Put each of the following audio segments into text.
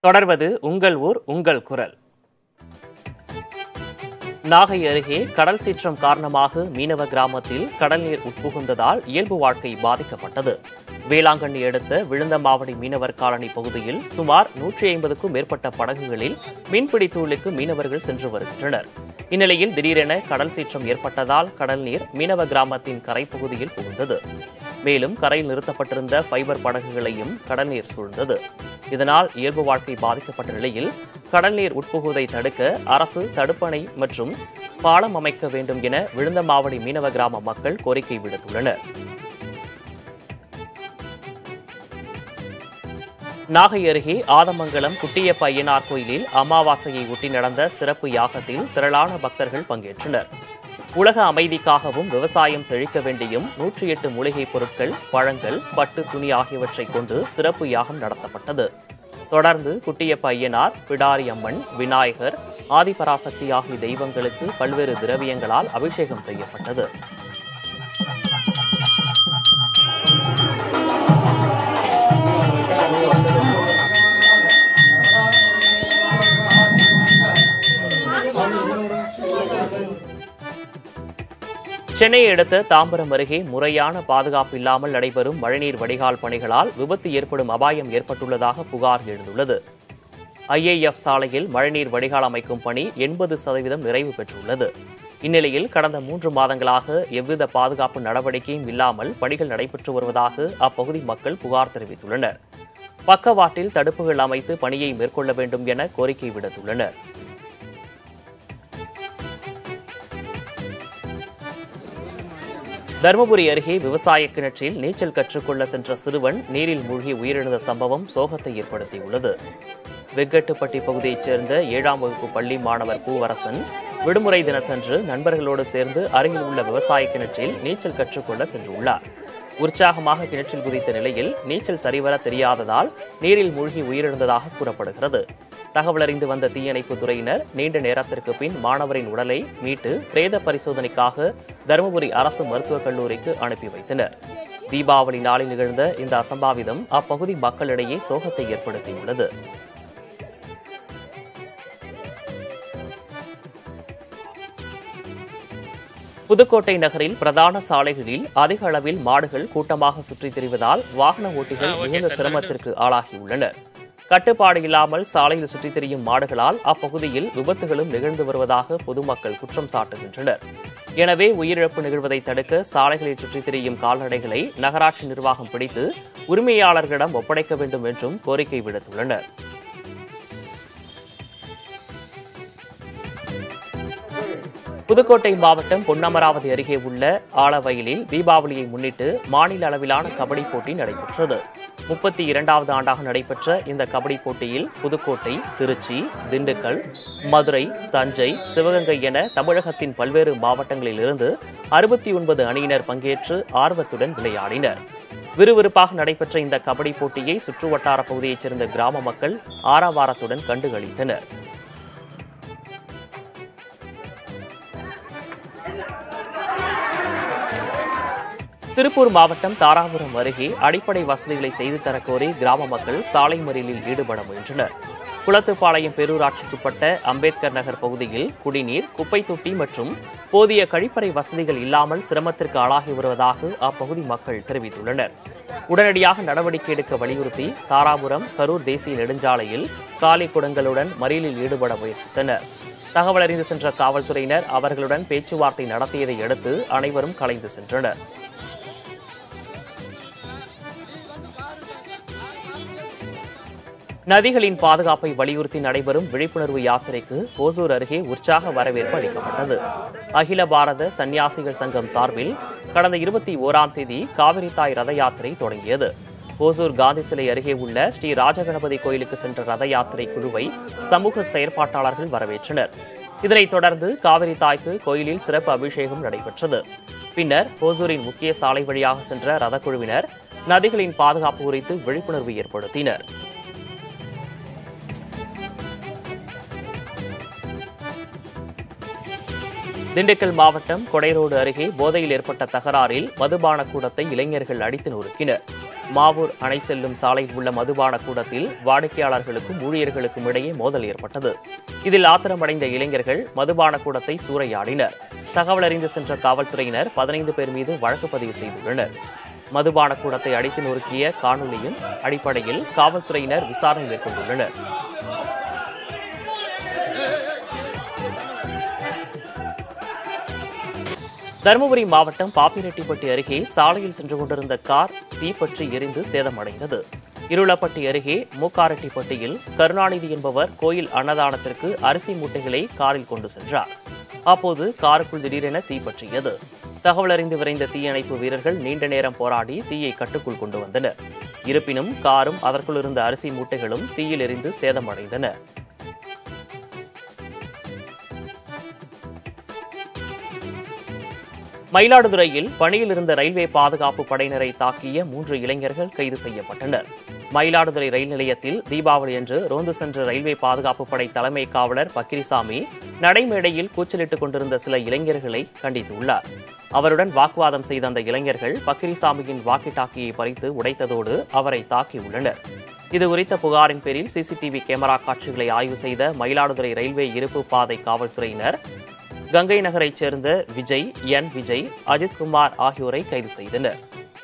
தொடர்வது உங்கள் ஊர் உங்கள் குரல் நாகை அருகே கடல் சீற்றம் காரணமாக மீனவ கிராமத்தில் கடல் நீர் உட்புகுந்ததால் இயல்பு வாழ்க்கை பாதிக்கப்பட்டது வேளாங்கண்ணி அடுத்த விழுந்தமாவடி மீனவர் காலனி பகுதியில் சுமார் நூற்றி ஐம்பதுக்கும் மேற்பட்ட படகுகளில் மீன்பிடி தொழிலுக்கு மீனவர்கள் சென்று வருகின்றனர் இந்நிலையில் திடீரென கடல் சீற்றம் ஏற்பட்டதால் கடல் நீர் மீனவ கிராமத்தின் கரைப்பகுதியில் புகுந்தது மேலும் கரையில் நிறுத்தப்பட்டிருந்த ஃபைபர் படகுகளையும் கடல் நீர் சூழ்ந்தது இதனால் இயல்பு வாழ்க்கை பாதிக்கப்பட்ட நிலையில் கடல் நீர் உட்புகுவதை தடுக்க அரசு தடுப்பணை மற்றும் பாலம் அமைக்க வேண்டும் என விழுந்தமாவடி மீனவ கிராம மக்கள் கோரிக்கை விடுத்துள்ளனர் நாகை அருகே ஆதமங்கலம் குட்டியப்ப ஐயனார் கோயிலில் அமாவாசையை ஒட்டி நடந்த சிறப்பு யாகத்தில் திரளான பக்தர்கள் பங்கேற்றனர் உலக அமைதிக்காகவும் விவசாயம் செழிக்க வேண்டியும் நூற்றி எட்டு மூலிகைப் பொருட்கள் பழங்கள் பட்டு துணி ஆகியவற்றை கொண்டு சிறப்பு யாகம் நடத்தப்பட்டது தொடர்ந்து குட்டியப்ப ஐயனார் பிடாரி அம்மன் விநாயகர் ஆதிபராசக்தி ஆகிய தெய்வங்களுக்கு பல்வேறு திரவியங்களால் அபிஷேகம் செய்யப்பட்டது சென்னையை அடுத்த தாம்பரம் அருகே முறையான பாதுகாப்பு இல்லாமல் நடைபெறும் மழைநீர் வடிகால் பணிகளால் விபத்து ஏற்படும் அபாயம் ஏற்பட்டுள்ளதாக புகார் எழுந்துள்ளது ஐஏஎஃப் சாலையில் மழைநீர் வடிகால் அமைக்கும் பணி எண்பது சதவீதம் நிறைவு பெற்றுள்ளது இந்நிலையில் கடந்த மூன்று மாதங்களாக எவ்வித பாதுகாப்பு நடவடிக்கையும் இல்லாமல் பணிகள் நடைபெற்று வருவதாக அப்பகுதி மக்கள் புகார் தெரிவித்துள்ளனர் பக்கவாட்டில் தடுப்புகள் அமைத்து பணியை மேற்கொள்ள வேண்டும் என கோரிக்கை விடுத்துள்ளனர் தருமபுரி அருகே விவசாய கிணற்றில் நீச்சல் கற்றுக்கொள்ள சென்ற சிறுவன் நீரில் மூழ்கி உயிரிழந்த சம்பவம் சோகத்தை ஏற்படுத்தியுள்ளது வெங்கட்டுப்பட்டி பகுதியைச் சேர்ந்த ஏழாம் வகுப்பு பள்ளி மாணவர் பூவரசன் விடுமுறை தினத்தன்று நண்பர்களோடு சேர்ந்து அருகில் உள்ள விவசாய கிணற்றில் நீச்சல் கற்றுக்கொள்ள சென்றுள்ளார் உற்சாகமாக கிணற்றில் குதித்த நிலையில் நீச்சல் சரிவர தெரியாததால் நீரில் மூழ்கி உயிரிழந்ததாக கூறப்படுகிறது தகவல் அறிந்து வந்த தீயணைப்பு துறையினர் நீண்ட நேரத்திற்கு பின் மாணவரின் உடலை மீட்டு பிரேத பரிசோதனைக்காக தருமபுரி அரசு மருத்துவக் கல்லூரிக்கு அனுப்பி வைத்தனர் தீபாவளி நாளில் நிகழ்ந்த இந்த அசம்பாவிதம் அப்பகுதி மக்களிடையே சோகத்தை ஏற்படுத்தியுள்ளது புதுக்கோட்டை நகரில் பிரதான சாலைகளில் அதிக அளவில் மாடுகள் கூட்டமாக சுற்றித் திரிவதால் வாகன ஓட்டிகள் மிகுந்த சிரமத்திற்கு ஆளாகியுள்ளனர் கட்டுப்பாடு இல்லாமல் சாலையில் சுற்றித் திரியும் மாடுகளால் அப்பகுதியில் விபத்துகளும் நிகழ்ந்து வருவதாக பொதுமக்கள் குற்றம் சாட்டுகின்றனர் எனவே உயிரிழப்பு நிகழ்வதை தடுக்க சாலைகளில் சுற்றித் திரியும் கால்நடைகளை நகராட்சி நிர்வாகம் பிடித்து உரிமையாளர்களிடம் ஒப்படைக்க வேண்டும் என்றும் கோரிக்கை விடுத்துள்ளனர் புதுக்கோட்டை மாவட்டம் பொன்னமராவதி அருகே உள்ள ஆலவயலில் தீபாவளியை முன்னிட்டு மாநில அளவிலான கபடி போட்டி நடைபெற்றது முப்பத்தி இரண்டாவது ஆண்டாக நடைபெற்ற இந்த கபடி போட்டியில் புதுக்கோட்டை திருச்சி திண்டுக்கல் மதுரை தஞ்சை சிவகங்கை என தமிழகத்தின் பல்வேறு மாவட்டங்களில் இருந்து அறுபத்தி ஒன்பது அணியினர் பங்கேற்று ஆர்வத்துடன் விளையாடினர் விறுவிறுப்பாக நடைபெற்ற இந்த கபடி போட்டியை சுற்றுவட்டார பகுதியைச் சேர்ந்த கிராம மக்கள் ஆரவாரத்துடன் கண்டுகளித்தனர் திருப்பூர் மாவட்டம் தாராபுரம் அருகே அடிப்படை வசதிகளை செய்து தரக்கோரி கிராம மக்கள் சாலை மறியலில் ஈடுபட முயன்றனர் குளத்துப்பாளையம் பேரூராட்சிக்குட்பட்ட அம்பேத்கர் நகர் பகுதியில் குடிநீர் குப்பை தொட்டி மற்றும் போதிய கழிப்பறை வசதிகள் இல்லாமல் சிரமத்திற்கு ஆளாகி வருவதாக அப்பகுதி மக்கள் தெரிவித்துள்ளனர் உடனடியாக நடவடிக்கை எடுக்க வலியுறுத்தி தாராபுரம் கரூர் தேசிய நெடுஞ்சாலையில் காலி குடங்களுடன் மறியலில் ஈடுபட முயற்சித்தனர் தகவல் அறிந்து சென்ற காவல்துறையினர் அவர்களுடன் பேச்சுவார்த்தை நடத்தியதை அடுத்து அனைவரும் கலைந்து சென்றனர் நதிகளின் பாதுகாப்பை வலியுறுத்தி நடைபெறும் விழிப்புணர்வு யாத்திரைக்கு ஓசூர் அருகே உற்சாக வரவேற்பு அளிக்கப்பட்டது அகில பாரத சன்னியாசிகள் சங்கம் சார்பில் கடந்த இருபத்தி ஓராம் தேதி காவிரி தாய் ரத யாத்திரை தொடங்கியது ஓசூர் காந்தி சிலை அருகே உள்ள ஸ்ரீ ராஜகணபதி கோயிலுக்கு சென்ற ரத யாத்திரை குழுவை சமூக செயற்பாட்டாளர்கள் வரவேற்றனர் இதனைத் தொடர்ந்து காவிரி தாய்க்கு கோயிலில் சிறப்பு அபிஷேகம் நடைபெற்றது பின்னர் ஓசூரின் முக்கிய சாலை வழியாக சென்ற ரதக்குழுவினர் நதிகளின் பாதுகாப்பு குறித்து விழிப்புணர்வு ஏற்படுத்தினர் திண்டுக்கல் மாவட்டம் கொடைரோடு அருகே போதையில் ஏற்பட்ட தகராறில் மதுபான கூடத்தை இளைஞர்கள் அடித்து நொறுக்கினர் மாவூர் அணை செல்லும் சாலையில் உள்ள மதுபான கூடத்தில் வாடிக்கையாளர்களுக்கும் ஊழியர்களுக்கும் இடையே மோதல் ஏற்பட்டது இதில் ஆத்திரமடைந்த இளைஞர்கள் மதுபான கூடத்தை சூறையாடினர் தகவல் அறிந்து சென்ற காவல்துறையினர் பதினைந்து பேர் மீது வழக்கு பதிவு செய்துள்ளனர் மதுபான கூடத்தை அடித்து நொறுக்கிய காணொலியின் அடிப்படையில் காவல்துறையினர் விசாரணை மேற்கொண்டுள்ளனர் தருமபுரி மாவட்டம் பாப்பிரெட்டிப்பட்டி அருகே சாலையில் சென்று கொண்டிருந்த கார் தீப்பற்றி எரிந்து சேதமடைந்தது இருளப்பட்டி அருகே மூக்காரெட்டிப்பட்டியில் கருணாநிதி என்பவர் கோயில் அன்னதானத்திற்கு அரிசி மூட்டைகளை காரில் கொண்டு சென்றார் அப்போது காருக்குள் திடீரென தீப்பற்றியது தகவல் அறிந்து விரைந்த தீயணைப்பு வீரர்கள் நீண்ட நேரம் போராடி தீயை கட்டுக்குள் கொண்டு வந்தனர் இருப்பினும் காரும் அதற்குள் இருந்த அரிசி மூட்டைகளும் தீயில் எரிந்து சேதமடைந்தன மயிலாடுதுறையில் பணியில் இருந்த ரயில்வே பாதுகாப்பு படையினரை தாக்கிய மூன்று இளைஞர்கள் கைது செய்யப்பட்டனர் மயிலாடுதுறை ரயில் நிலையத்தில் தீபாவளி அன்று ரோந்து சென்ற ரயில்வே பாதுகாப்பு படை தலைமை காவலர் பக்கிரிசாமி நடைமேடையில் கூச்சலிட்டுக் கொண்டிருந்த சில இளைஞர்களை கண்டித்துள்ளார் அவருடன் வாக்குவாதம் செய்த அந்த இளைஞர்கள் பக்கிரிசாமியின் வாக்கி டாக்கியை பறித்து உடைத்ததோடு அவரை தாக்கியுள்ளனர் இதுகுறித்த புகாரின் பேரில் சிசிடிவி கேமரா காட்சிகளை ஆய்வு செய்த மயிலாடுதுறை ரயில்வே இருப்பு பாதை காவல்துறையினர் கங்கை நகரைச் சேர்ந்த விஜய் என் விஜய் அஜித்குமார் ஆகியோரை கைது செய்தனர்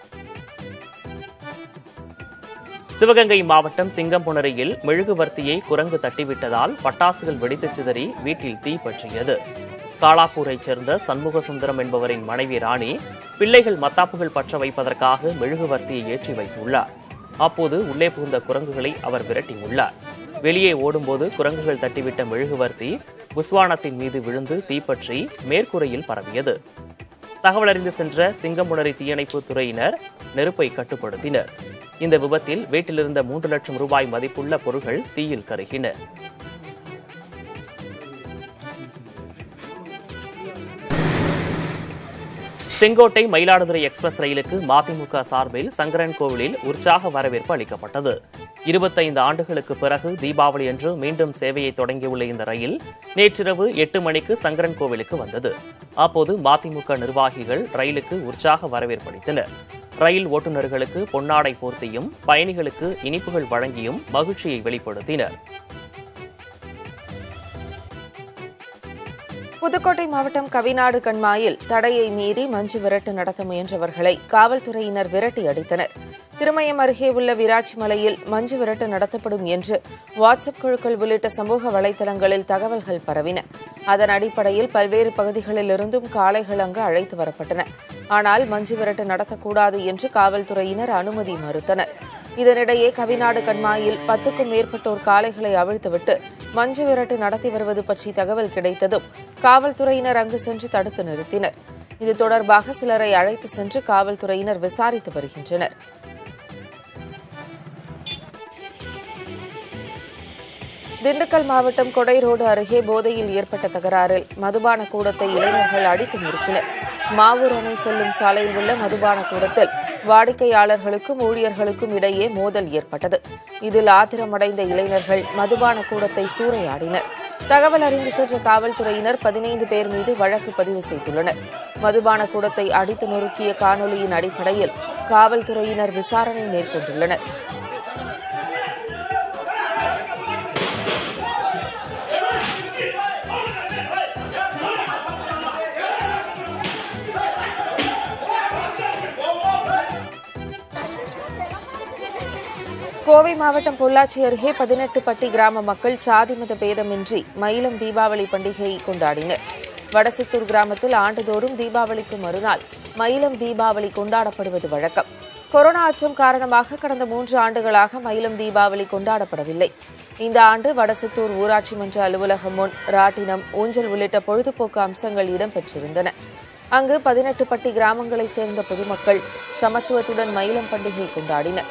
சிவகங்கை மாவட்டம் சிங்கம்புணரியில் மெழுகுவர்த்தியை குரங்கு தட்டிவிட்டதால் பட்டாசுகள் வெடித்துச் சிதறி வீட்டில் தீ பற்றியது காலாப்பூரைச் சேர்ந்த சண்முகசுந்தரம் என்பவரின் மனைவி ராணி பிள்ளைகள் மத்தாப்புகள் பற்ற வைப்பதற்காக மெழுகுவர்த்தியை ஏற்றி வைத்துள்ளார் அப்போது உள்ளே புகுந்த குரங்குகளை அவர் விரட்டியுள்ளார் வெளியே ஓடும்போது குரங்குகள் தட்டிவிட்ட மெழுகுவர்த்தி புஸ்வானத்தின் மீது விழுந்து தீப்பற்றி மேற்கூரையில் பரவியது தகவல் அறிந்து சென்ற சிங்கமுனரி தீயணைப்பு துறையினர் நெருப்பை கட்டுப்படுத்தினர் இந்த விபத்தில் வீட்டிலிருந்த மூன்று லட்சம் ரூபாய் மதிப்புள்ள பொருட்கள் தீயில் கருகின செங்கோட்டை மயிலாடுதுறை எக்ஸ்பிரஸ் ரயிலுக்கு மதிமுக சார்பில் சங்கரன் கோவிலில் உற்சாக வரவேற்பு அளிக்கப்பட்டது இருபத்தைந்து ஆண்டுகளுக்கு பிறகு தீபாவளி அன்று மீண்டும் சேவையை தொடங்கியுள்ள இந்த ரயில் நேற்றிரவு எட்டு மணிக்கு சங்கரன் கோவிலுக்கு வந்தது அப்போது மதிமுக நிர்வாகிகள் ரயிலுக்கு உற்சாக வரவேற்பு அளித்தனர் ரயில் ஓட்டுநர்களுக்கு பொன்னாடை போர்த்தியும் பயணிகளுக்கு இனிப்புகள் வழங்கியும் மகிழ்ச்சியை வெளிப்படுத்தினர் புதுக்கோட்டை மாவட்டம் கவிநாடு கண்மாயில் தடையை மீறி மஞ்சு விரட்டு நடத்த முயன்றவர்களை காவல்துறையினர் விரட்டி அடித்தனர் திருமயம் அருகே உள்ள விராட்சி மலையில் மஞ்சு விரட்டு நடத்தப்படும் என்று வாட்ஸ்அப் குழுக்கள் உள்ளிட்ட சமூக வலைதளங்களில் தகவல்கள் பரவின அதன் அடிப்படையில் பல்வேறு பகுதிகளில் இருந்தும் காளைகள் அங்கு அழைத்து வரப்பட்டன ஆனால் மஞ்சு விரட்டு நடத்தக்கூடாது என்று காவல்துறையினர் அனுமதி மறுத்தனர் இதனிடையே கவிநாடு கண்மாயில் பத்துக்கும் மேற்பட்டோர் காளைகளை அவிழ்த்துவிட்டு மஞ்சு விரட்டு நடத்தி வருவது பற்றி தகவல் கிடைத்ததும் காவல்துறையினர் அங்கு சென்று தடுத்து நிறுத்தினர் இது தொடர்பாக சிலரை அழைத்து சென்று காவல்துறையினர் விசாரித்து வருகின்றனர் திண்டுக்கல் மாவட்டம் கொடை ரோடு அருகே போதையில் ஏற்பட்ட தகராறில் மதுபான கூடத்தை இளைஞர்கள் அடித்து நொறுக்கினர் மாவூர் அணை செல்லும் சாலையில் உள்ள மதுபான கூடத்தில் வாடிக்கையாளர்களுக்கும் ஊழியர்களுக்கும் இடையே மோதல் ஏற்பட்டது இதில் ஆத்திரமடைந்த இளைஞர்கள் மதுபான கூடத்தை சூறையாடினர் தகவல் அறிந்து சென்ற காவல்துறையினர் பதினைந்து பேர் மீது வழக்கு பதிவு செய்துள்ளனர் மதுபான கூடத்தை அடித்து நொறுக்கிய காணொலியின் அடிப்படையில் காவல்துறையினர் விசாரணை மேற்கொண்டுள்ளனர் கோவை மாவட்டம் பொள்ளாச்சி அருகே பதினெட்டு பட்டி கிராம மக்கள் சாதி மத பேதமின்றி மயிலம் தீபாவளி பண்டிகையை கொண்டாடினர் வடசித்தூர் கிராமத்தில் ஆண்டுதோறும் தீபாவளிக்கு மறுநாள் மயிலம் தீபாவளி கொண்டாடப்படுவது வழக்கம் கொரோனா அச்சம் காரணமாக கடந்த மூன்று ஆண்டுகளாக மயிலம் தீபாவளி கொண்டாடப்படவில்லை இந்த ஆண்டு வடசித்தூர் ஊராட்சி மன்ற அலுவலகம் முன் ராட்டினம் ஊஞ்சல் உள்ளிட்ட பொழுதுபோக்கு அம்சங்கள் இடம்பெற்றிருந்தன அங்கு பதினெட்டு பட்டி கிராமங்களைச் சேர்ந்த பொதுமக்கள் சமத்துவத்துடன் மயிலம் பண்டிகை கொண்டாடினர்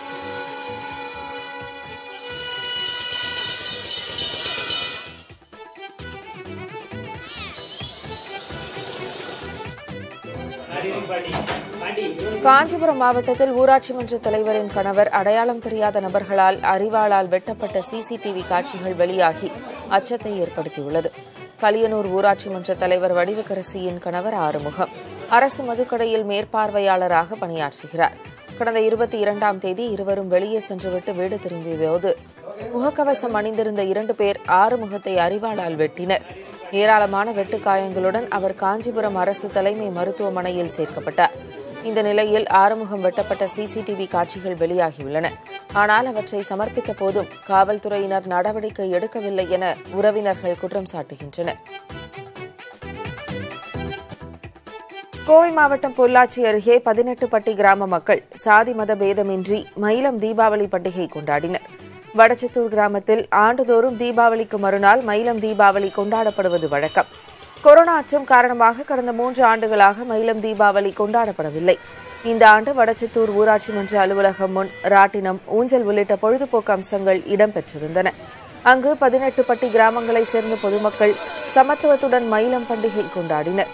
காஞ்சிபுரம் மாவட்டத்தில் ஊராட்சி மன்ற தலைவரின் கணவர் அடையாளம் தெரியாத நபர்களால் அரிவாளால் வெட்டப்பட்ட சிசிடிவி காட்சிகள் வெளியாகி அச்சத்தை ஏற்படுத்தியுள்ளது கலியனூர் ஊராட்சி மன்ற தலைவர் வடிவக்கரசியின் கணவர் ஆறுமுகம் அரசு மதுக்கடையில் மேற்பார்வையாளராக பணியாற்றுகிறார் கடந்த இருபத்தி இரண்டாம் தேதி இருவரும் வெளியே சென்றுவிட்டு வீடு திரும்பியபோது முகக்கவசம் அணிந்திருந்த இரண்டு பேர் ஆறுமுகத்தை அரிவாளால் வெட்டினர் ஏராளமான வெட்டுக்காயங்களுடன் அவர் காஞ்சிபுரம் அரசு தலைமை மருத்துவமனையில் சேர்க்கப்பட்டார் இந்த நிலையில் ஆறுமுகம் வெட்டப்பட்ட சிசிடிவி காட்சிகள் வெளியாகியுள்ளன ஆனால் அவற்றை சமர்ப்பித்த போதும் காவல்துறையினர் நடவடிக்கை எடுக்கவில்லை என உறவினர்கள் குற்றம் சாட்டுகின்றனர் கோவை மாவட்டம் பொள்ளாச்சி அருகே பதினெட்டு பட்டி கிராம மக்கள் சாதி மத பேதமின்றி மயிலம் தீபாவளி பண்டிகை கொண்டாடினர் வடச்சத்தூர் கிராமத்தில் ஆண்டுதோறும் தீபாவளிக்கு மறுநாள் மயிலம் தீபாவளி கொண்டாடப்படுவது வழக்கம் கொரோனா அச்சம் காரணமாக கடந்த மூன்று ஆண்டுகளாக மயிலம் தீபாவளி கொண்டாடப்படவில்லை இந்த ஆண்டு வடச்சத்தூர் ஊராட்சி மன்ற அலுவலகம் முன் ராட்டினம் ஊஞ்சல் உள்ளிட்ட பொழுதுபோக்கு அம்சங்கள் இடம்பெற்றிருந்தன அங்கு பதினெட்டு பட்டி கிராமங்களைச் சேர்ந்த பொதுமக்கள் சமத்துவத்துடன் மயிலம் பண்டிகை கொண்டாடினர்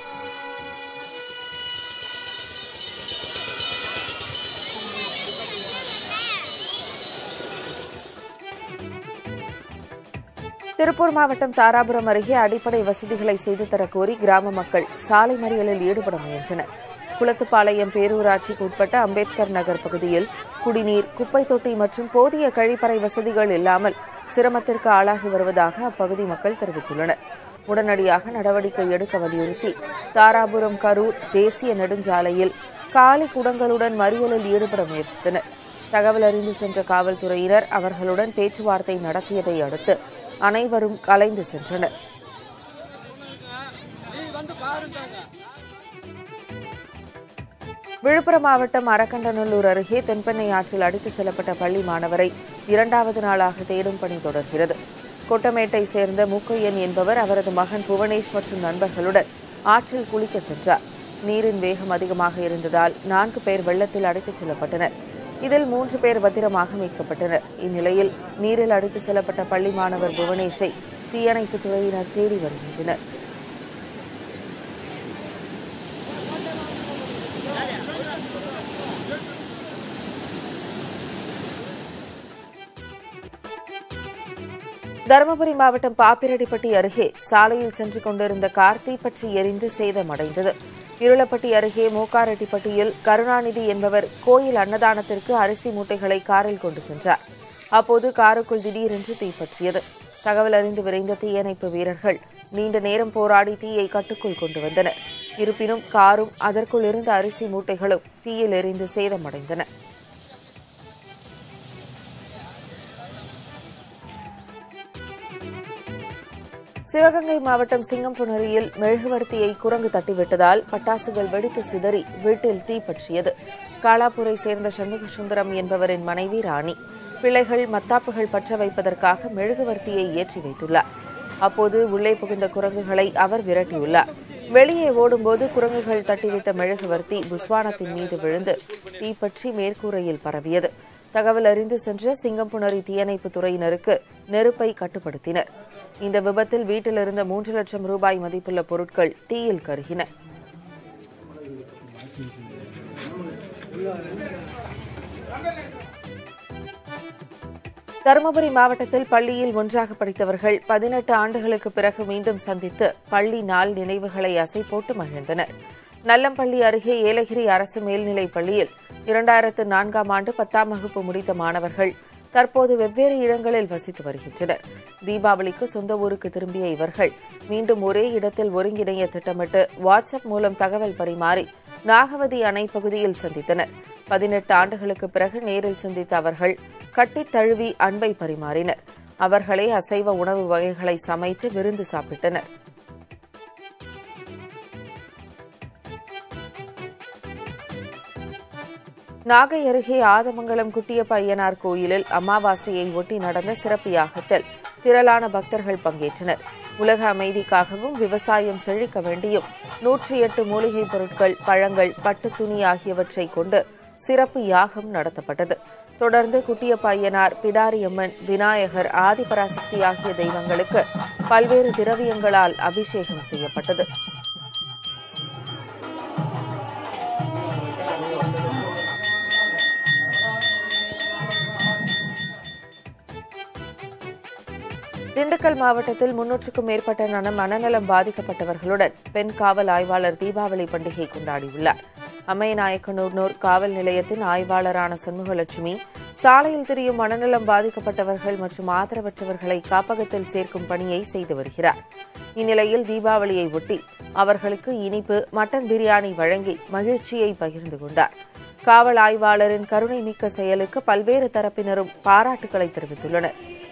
திருப்பூர் மாவட்டம் தாராபுரம் அருகே அடிப்படை வசதிகளை செய்து தரக் கோரி கிராம மக்கள் சாலை மறியலில் ஈடுபட முயன்றனர் குளத்துப்பாளையம் பேரூராட்சிக்கு உட்பட்ட அம்பேத்கர் நகர் பகுதியில் குடிநீர் குப்பை தொட்டி மற்றும் போதிய கழிப்பறை வசதிகள் இல்லாமல் சிரமத்திற்கு ஆளாகி வருவதாக அப்பகுதி மக்கள் தெரிவித்துள்ளனர் உடனடியாக நடவடிக்கை எடுக்க வலியுறுத்தி தாராபுரம் கரூர் தேசிய நெடுஞ்சாலையில் காலி குடங்களுடன் மறியலில் ஈடுபட முயற்சித்தனர் தகவல் அறிந்து சென்ற காவல்துறையினர் அவர்களுடன் பேச்சுவார்த்தை நடத்தியதை அடுத்து அனைவரும் கலைந்து சென்றனர் விழுப்புரம் மாவட்டம் அரக்கண்டநல்லூர் அருகே தென்பெண்ணை ஆற்றில் அடித்து செல்லப்பட்ட பள்ளி மாணவரை இரண்டாவது நாளாக தேடும் பணி தொடர்கிறது கொட்டமேட்டை சேர்ந்த முக்கையன் என்பவர் அவரது மகன் புவனேஷ் மற்றும் நண்பர்களுடன் ஆற்றில் குளிக்க சென்றார் நீரின் வேகம் அதிகமாக இருந்ததால் நான்கு பேர் வெள்ளத்தில் அடித்துச் செல்லப்பட்டனர் இதில் மூன்று பேர் பத்திரமாக மீட்கப்பட்டனர் இந்நிலையில் நீரில் அடித்து செல்லப்பட்ட பள்ளி மாணவர் புவனேஷை தீயணைப்புத் துறையினர் தேடி வருகின்றனர் தருமபுரி மாவட்டம் பாப்பிரெட்டிப்பட்டி அருகே சாலையில் சென்று கொண்டிருந்த கார் தீப்பற்றி எரிந்து சேதமடைந்தது இருளப்பட்டி அருகே மூக்காரெட்டிப்பட்டியில் கருணாநிதி என்பவர் கோயில் அன்னதானத்திற்கு அரிசி மூட்டைகளை காரில் கொண்டு சென்றார் அப்போது காருக்குள் திடீரென்று தீப்பற்றியது தகவல் அறிந்து விரைந்த தீயணைப்பு வீரர்கள் நீண்ட நேரம் போராடி தீயை கட்டுக்குள் கொண்டு வந்தனர் இருப்பினும் காரும் அதற்குள் இருந்த அரிசி மூட்டைகளும் தீயில் எரிந்து சேதமடைந்தன சிவகங்கை மாவட்டம் சிங்கம்புணரியில் மெழுகுவர்த்தியை குரங்கு தட்டிவிட்டதால் பட்டாசுகள் வெடித்து சிதறி வீட்டில் தீப்பற்றியது காலாப்பூரை சேர்ந்த சண்முக சுந்தரம் என்பவரின் மனைவி ராணி பிள்ளைகள் மத்தாப்புகள் பற்ற வைப்பதற்காக மெழுகுவர்த்தியை ஏற்றி வைத்துள்ளார் அப்போது உள்ளே புகுந்த குரங்குகளை அவர் விரட்டியுள்ளார் வெளியே ஓடும்போது குரங்குகள் தட்டிவிட்ட மெழுகுவர்த்தி புஸ்வானத்தின் மீது விழுந்து தீப்பற்றி மேற்கூரையில் பரவியது தகவல் அறிந்து சென்ற சிங்கம்புணரி தீயணைப்பு துறையினருக்கு நெருப்பை கட்டுப்படுத்தினர் இந்த விபத்தில் வீட்டில் இருந்த மூன்று லட்சம் ரூபாய் மதிப்புள்ள பொருட்கள் தீயில் கருகின தருமபுரி மாவட்டத்தில் பள்ளியில் ஒன்றாக படித்தவர்கள் பதினெட்டு ஆண்டுகளுக்கு பிறகு மீண்டும் சந்தித்து பள்ளி நாள் நினைவுகளை அசை போட்டு மகிழ்ந்தனர் நல்லம்பள்ளி அருகே ஏலகிரி அரசு மேல்நிலைப் பள்ளியில் இரண்டாயிரத்து நான்காம் ஆண்டு பத்தாம் வகுப்பு முடித்த மாணவர்கள் தற்போது வெவ்வேறு இடங்களில் வசித்து வருகின்றனர் தீபாவளிக்கு சொந்த ஊருக்கு திரும்பிய இவர்கள் மீண்டும் ஒரே இடத்தில் ஒருங்கிணைய திட்டமிட்டு வாட்ஸ்அப் மூலம் தகவல் பரிமாறி நாகவதி அணை பகுதியில் சந்தித்தனர் பதினெட்டு ஆண்டுகளுக்கு பிறகு நேரில் சந்தித்த அவர்கள் கட்டித் தழுவி அன்பை பரிமாறினர் அவர்களே அசைவ உணவு வகைகளை சமைத்து விருந்து சாப்பிட்டனர் நாகை அருகே ஆதமங்கலம் குட்டியப்ப ஐயனார் கோயிலில் அமாவாசையை ஒட்டி நடந்த சிறப்பு யாகத்தில் திரளான பக்தர்கள் பங்கேற்றனர் உலக அமைதிக்காகவும் விவசாயம் செழிக்க வேண்டியும் நூற்றி எட்டு மூலிகைப் பொருட்கள் பழங்கள் பட்டு துணி ஆகியவற்றை கொண்டு சிறப்பு யாகம் நடத்தப்பட்டது தொடர்ந்து குட்டியப்ப ஐயனார் பிடாரியம்மன் விநாயகர் ஆதிபராசக்தி ஆகிய தெய்வங்களுக்கு பல்வேறு திரவியங்களால் அபிஷேகம் செய்யப்பட்டது திண்டுக்கல் மாவட்டத்தில் முன்னூற்றுக்கும் மேற்பட்ட நன மனநலம் பாதிக்கப்பட்டவர்களுடன் பெண் காவல் ஆய்வாளர் தீபாவளி பண்டிகை கொண்டாடியுள்ளார் அம்மையநாயக்கனூர் காவல் நிலையத்தின் ஆய்வாளரான சண்முகலட்சுமி சாலையில் திரியும் மனநலம் பாதிக்கப்பட்டவர்கள் மற்றும் ஆதரவற்றவர்களை காப்பகத்தில் சேர்க்கும் பணியை செய்து வருகிறார் இந்நிலையில் தீபாவளியை ஒட்டி அவர்களுக்கு இனிப்பு மட்டன் பிரியாணி வழங்கி மகிழ்ச்சியை பகிர்ந்து கொண்டார் காவல் ஆய்வாளரின் கருணை மிக்க செயலுக்கு பல்வேறு தரப்பினரும் பாராட்டுகளை தெரிவித்துள்ளனர்